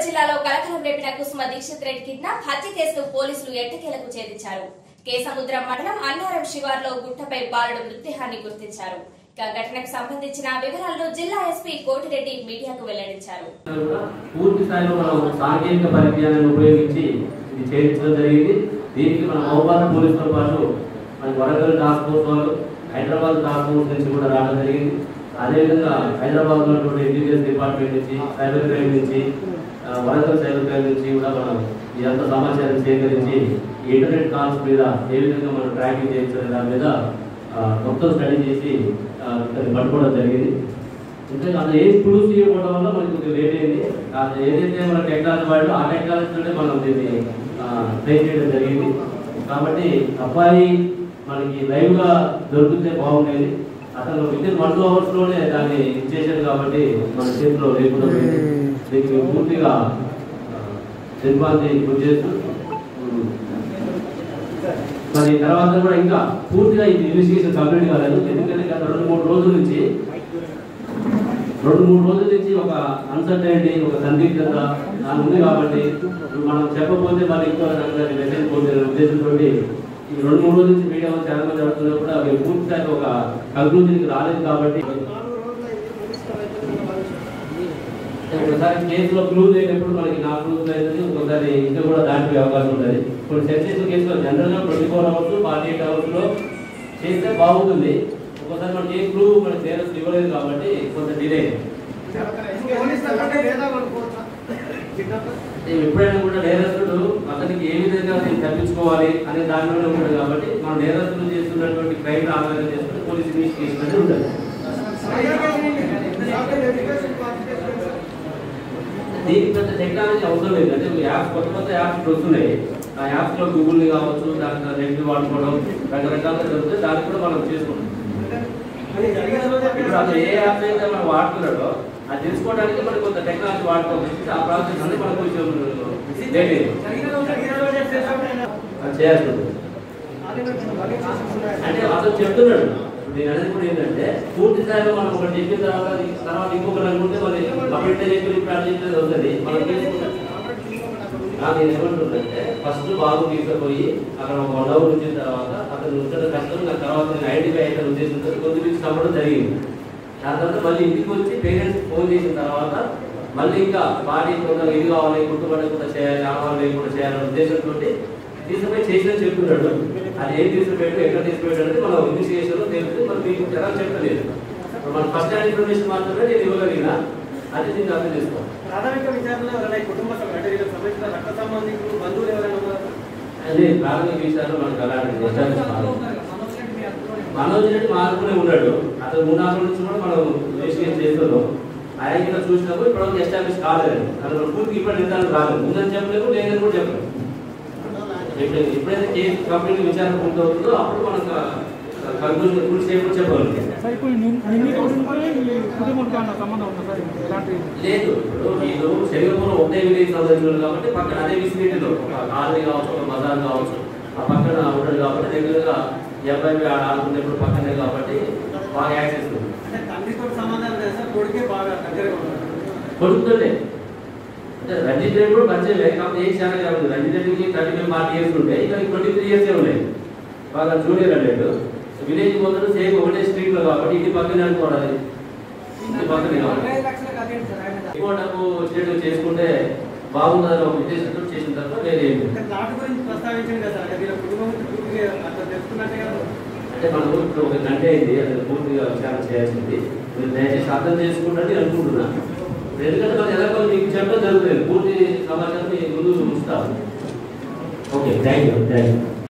జిల్లాలో కలకలం రేపిన కుసుమ దీక్షిత్ రెడ్డి కిడ్నాప్ హత్య కేసును పోలీసులు ఎట్టకేలకు ఛేదించారు కేసముద్రం మండలం అన్నారం శివార్లో గుట్టపై బాలుడు మృతదేహాన్ని గుర్తించారు ఇక ఘటనకు సంబంధించిన వివరాలను జిల్లా ఎస్పీ కోటిరెడ్డి మీడియాకు వెల్లడించారు కూడా పూర్తి స్థాయిలో మనం సాంకేతిక పరిజ్ఞానాన్ని ఉపయోగించి ఇది చేయించడం జరిగింది దీనికి మన మహబాద్ పోలీసులతో పాటు మన వరంగల్ టాస్క్ ఫోర్స్ వాళ్ళు హైదరాబాద్ టాస్క్ ఫోర్స్ నుంచి కూడా రావడం జరిగింది అదేవిధంగా హైదరాబాద్ లో ఉన్నటువంటి ఇంటెలిజెన్స్ డిపార్ట్మెంట్ నుంచి సైబర్ క్రైమ్ నుంచి ఆ, వరంగల్ సైబర్ క్రైమ్ నుంచి కూడా మనం ఇదంతా సమాచారం సేకరించి ఈ ఇంటర్నెట్ కాల్స్ మీద ఏ విధంగా మనం ట్రాకింగ్ చేయించడం దాని మీద ఆ, మొత్తం స్టడీ చేసి ఆ, ఇతన్ని పట్టుకోవడం జరిగింది అంటే అది ఏ క్లూస్ ఇవ్వడం వల్ల మనకి కొద్దిగా లేట్ అయింది అది ఏదైతే మన టెక్నాలజీ వాడు ఆ టెక్నాలజీతోనే మనం దీన్ని ట్రైన్ చేయడం జరిగింది కాబట్టి అబ్బాయి మనకి లైవ్ గా దొరికితే బాగుండేది అతను within one two hours లోనే దాన్ని ఇచ్చేసాడు కాబట్టి మన చేతిలో లేకుండా పోయింది దీనికి మేము పూర్తిగా సినిమాని గురి చేస్తూ ఉమ్, మరి తర్వాత కూడా ఇంకా పూర్తిగా ఇది ఇన్వెస్టిగేషన్ కంప్లీట్ కాలేదు ఎందుకంటే గత రెండు మూడు రోజుల నుంచి రెండు మూడు రోజుల నుంచి ఒక అన్సర్టైనిటీ ఒక సందిగ్ధత దాని ఉంది కాబట్టి ఇప్పుడు మనం చెప్పకపోతే మరి ఇంకో రకంగా మెసేజ్ పోతే ఉద్దేశంతో ఈ రెండు మూడు రోజుల నుంచి మీడియా చాలా మంది అడుగుతున్నా కూడా అవి పూర్తిగా ఒక కంక్లూజన్కి రాలేదు కాబట్టి ఒకసారి కేసులో క్లూజ్ అయినప్పుడు మనకి నా క్లూజ్ అవుతుంది ఒకసారి ఇంకా కూడా దాటిపోయే అవకాశం ఉంటుంది ఇప్పుడు సెన్సేషన్ కేసులో జనరల్గా twenty four hours forty eight అవర్స్లో చేస్తే బాగుంటుంది ఒకసారి మనకి ఏ క్లూ మనకి నేరస్ ఇవ్వలేదు కాబట్టి కొంత డిలే ఎప్పుడైనా కూడా నేరస్తుడు అతనికి ఏ విధంగా నేను తప్పించుకోవాలి అనే దానిలోనే ఉంటుంది కాబట్టి మనం నేరస్తులు చేస్తున్నటువంటి క్రైమ్ ఆధారం చేసుకుని పోలీస్ ఇన్వెస్టిగేషన్ అనేది ఉంటుంది దీనికి పెద్ద టెక్నాలజీ అవసరం లేదు అంటే యాప్స్ కొత్త కొత్త యాప్స్ ఇప్పుడు వస్తున్నాయి ఆ యాప్స్ లో గూగుల్ కావచ్చు దాంట్లో నెట్ వాడుకోవడం రకరకాలుగా దొరుకుతాయి దాన్ని కూడా మనం చేసుకుంటాం ఇప్పుడు అసలు ఏ యాప్ అయితే మనం వాడుతున్నాడో అది తెలుసుకోవడానికి మనకి కొంత టెక్నాలజీ వాడుకోవచ్చు ఆ ప్రాసెస్ అనేది మనకు కొంచెం లేట్ అయింది. అది చేయాల్సి ఉంటుంది అంటే అతను చెప్తున్నాడు ఇప్పుడు నేను అనేది కూడా ఏంటంటే పూర్తి స్థాయిలో మనం ఒకటి చెప్పిన తర్వాత తర్వాత ఇంకొకటి అనుకుంటే మరి అప్పుడే చెప్పి ఇప్పుడు అది చెప్పేది అవుతుంది మనం తీసుకుంటాం ఆ, నేను ఏమంటుందంటే ఫస్ట్ బాబు తీసుకుపోయి అక్కడ ఒక వన్ అవర్ ఉంచిన తర్వాత అతను ఉంచడం కష్టం నా తర్వాత నేను ఐడెంటిఫై అయితే ఉద్దేశంతో కొద్ది వీక్స్ అవ్వడం జరిగింది దాని తర్వాత మళ్ళీ ఇంటికి వచ్చి పేరెంట్స్ ఫోన్ చేసిన తర్వాత మళ్ళీ ఇంకా బాడీ కొంత ఇది కావాలి గుర్తుపడకుండా చేయాలి ఆడవాళ్ళు లేకుండా చేయాలనే ఉద్దేశంతో తీసుకుపోయి చేసిన చెప్తున్నాడు అది ఏం తీసుకుపోయాడు ఎక్కడ తీసుకుపోయాడు అనేది మనం ఇన్వెస్టిగేషన్ లో తెలుస్తుంది మనం మీకు ఎలా చెప్పలేదు ఇప్పుడు మన ఫస్ట్ హ్యాండ్ ఇన్ఫర్మేషన్ మాత్రమే నేను ఇవ్వగలిగిన అది దీన్ని అర్థం చేసుకోవాలి ప్రాథమిక విచారణలో ఎవరైనా ఈ కుటుంబ సభ్యులు అంటే వీళ్ళకి సంబంధించిన రక్త సంబంధికులు బంధువులు ఎవరైనా ఉన్నారా అదే ప్రాథమిక విషయాలు మనకు అలాంటి establish కాదు. మనోజ్ రెడ్డి మారుకునే ఉన్నాడు అతను మూడు నాలుగు నుంచి కూడా మనం ఇన్వెస్టిగేట్ చేస్తున్నాం ఆయన కూడా చూసినప్పుడు ఇప్పుడు ఎస్టాబ్లిష్ కాలేదు అతను మనం పూర్తి ఇప్పుడు నిర్ధారణ రాలేదు ఉందని చెప్పలేదు లేదని కూడా చెప్పలేదు ఎప్పుడైతే ఎప్పుడైతే కేసు కంప్లీట్ విచారణ పూర్తవుతుందో అప్పుడు మనకు కన్క్లూజన్ పూర్తి చేయకుండా చెప్పగలుగుతాం సార్ ఇప్పుడు నిన్- నిందితుడు ఉంటే ఈ కుటుంబంతో ఏమన్నా సంబంధం ఉందా సార్ ఎలాంటి లేదు ఇప్పుడు వీళ్ళు శరీరంలో ఒకటే విలేజ్ సంబంధించిన కాబట్టి పక్కన అదే విసినిటీలో ఒక కాలనీ కావచ్చు ఒక బజార్ కావచ్చు ఆ పక్కన ఉండదు కాబట్టి రెగ్యులర్ గా ఈ అబ్బాయి ఆడ ఆడుకునేప్పుడు పక్కనే కాబట్టి బాగా యాక్సెస్ ఉంది అంటే తండ్రితో సంబంధాలు లేదు సార్ కొడుకే బాగా దగ్గరగా ఉన్నారు కొడుకుతుండే అంటే రంజిత్ రెడ్డి కూడా మంచిగా కాకపోతే ఏం చాలా కాదు రంజిత్ రెడ్డికి థర్టీ ఫైవ్ ఫార్టీ ఇయర్స్ ఉంటాయి ఇక ట్వంటీ త్రీ ఇయర్స్ ఉన్నాయి బాగా జూనియర్ అన్నట్టు విలేజ్ పోతాడు సేమ్ ఒకటే స్ట్రీట్ లో కాబట్టి ఇంటి పక్కనే అనుకోవాలి ఇంటి పక్కనే కాబట్టి ఎక్కువ డబ్బు వచ్చేట్టు చేసుకుంటే బాగుందని ఒక ఉద్దేశంతో చేసిన తర్వాత వేరే ఏం లేదు. అంటే నాటు గురించి ప్రస్తావించింది కదా సార్ అంటే వీళ్ళ కుటుంబం గురించి పూర్తిగా అట్లా తెలుసుకున్నట్టే కదా అంటే మనం ఇప్పుడు ఒక గంట అయింది అది పూర్తిగా విచారణ చేయాల్సింది మీరు దయచేసి అర్థం చేసుకుంటారని అనుకుంటున్నా ఎందుకంటే మరి ఎలా మీకు చెప్పడం జరుగుతుంది పూర్తి సమాచారం మీ ముందు ఉంచుతాం okay thank you thank you